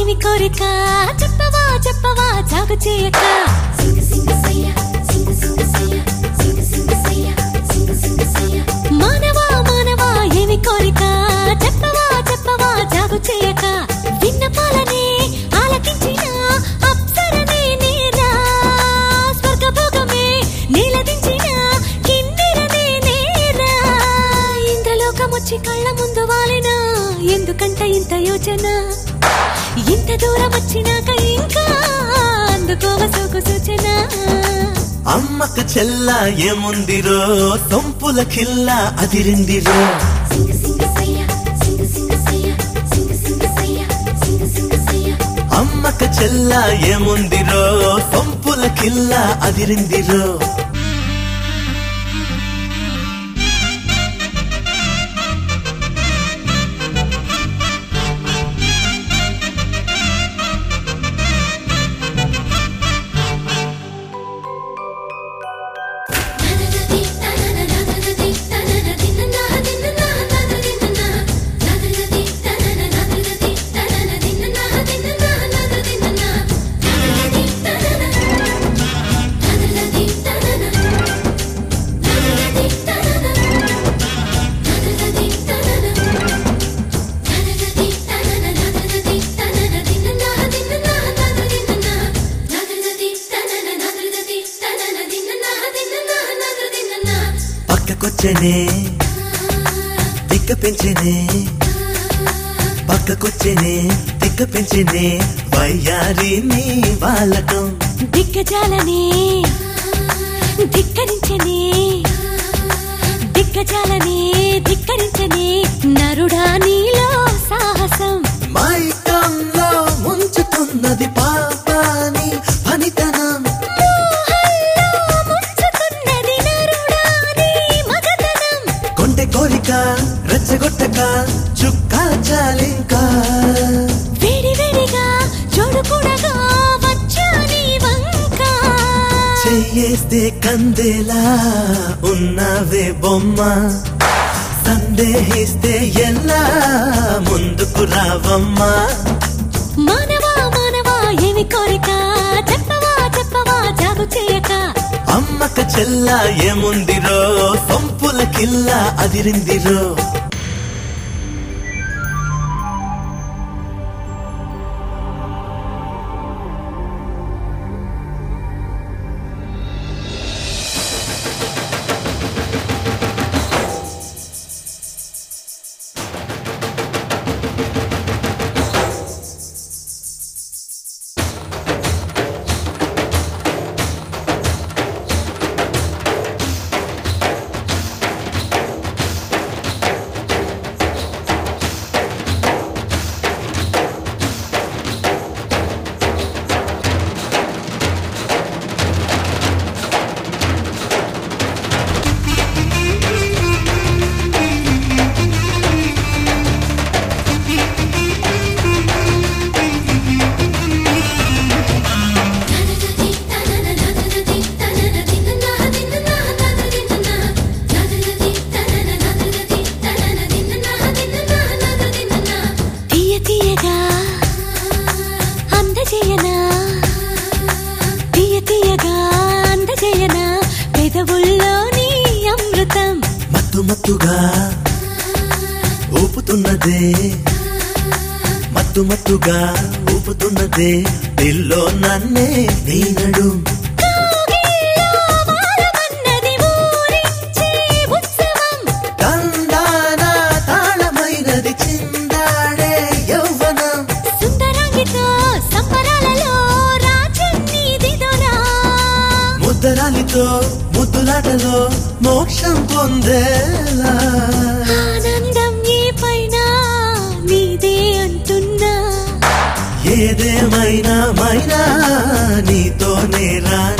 ఏమి కోరిక చెప్పవా చెప్పవా జాగు చేయక మానవా మానవా ఏమి కోరిక చెప్పవా చెప్పవా జాగు చేయక విన్నపాలనే ఆలకించిన అప్సరనే నేరా స్వర్గభోగమే నీలదించిన కిన్నెరనే నేరా ఇంద్రలోకమొచ్చి కళ్ళ ముందు వాలినా ఎందుకంట ఇంత యోచన ఇంత దూరం వచ్చినాక ఇంకా అందుకోవ సోకు సూచన అమ్మక చెల్ల ఏముందిరో సొంపుల కిల్ల అదిరిందిరో అమ్మక చెల్ల ఏముందిరో సొంపుల కిల్ల అదిరిందిరో పక్కకొచ్చనే దిక్క పెంచనే పక్కకొచ్చనే దిక్క పెంచనే వయ్యారి నీ బాలకం దిగ్గజాలనే ధిక్కరించనే దిగ్గజాలనే ధిక్కరించనే నరుడా నీలో సాహసం మైకంలో ముంచుతున్నది పాపాని పనితనం మోహంలో ముంచుతున్నది నరుడా నీ మగతనం కొండె కోరిక రెచ్చగొట్టక చుక్కాల చాలింకా వేడి వేడిగా చూడకూడగా వచ్చా నీ వంక చెయ్యేస్తే కందేలా ఉన్నవే బొమ్మ సందేహిస్తే ఎలా ముందుకు రావమ్మా మానవా మానవా ఏమి కోరిక చెప్పవా చెప్పవా జాగు చేయక అమ్మక చెల్ల ఏముందిరో సొంపుల కిల్ల అదిరిందిరో తీయ తీయగా అందజేయనా తీయ తీయగా అందజేయనా పెదవుల్లోని అమృతం మత్తు మత్తుగా ఊపుతున్నదే మత్తు మత్తుగా ఊపుతున్నదే పిల్లో నన్నే నీనడు కోగిల్లో వాలమన్నది ఊరించే ఉత్సవం తందాన తాళమైనది చిందాడే యౌవనం సుందరాంగితో సంబరాలలో రాజ్యం నీదిదోరా ముద్దరాలితో ముద్దులాటలో మోక్షం పొందేలా ఆనందం ఏ పైన నీదే అంటున్నా ఏదేమైనా మైనా నీతోనే రానా